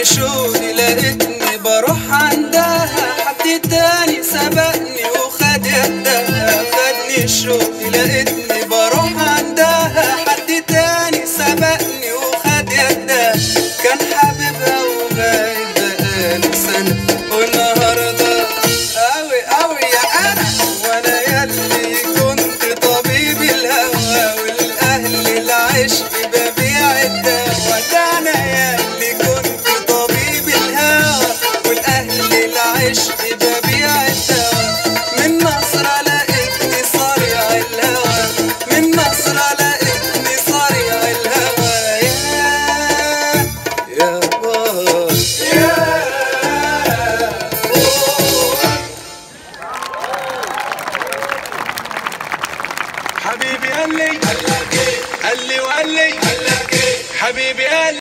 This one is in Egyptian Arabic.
خدني شوقي لقيتني بروح عندها حد تاني سبقني وخد يدها خدني شوقي لقيتني بروح عندها حد تاني سبقني وخد يدها كان حبيبها وغايب بقاله سنة والنهاردة أوي أوي يا أنا وأنا ياللي كنت طبيب الهوى والأهل العشق ببيع الدواء ده أنا ياللي كنت طبيب الهوى والأهل العشق ببيع الدواء من نصرة لقيتني صريع الهوى من نصرة لقيتني صريع الهوى يا يا باي حبيبي قال لي قال لي وقال لي حبيبي قال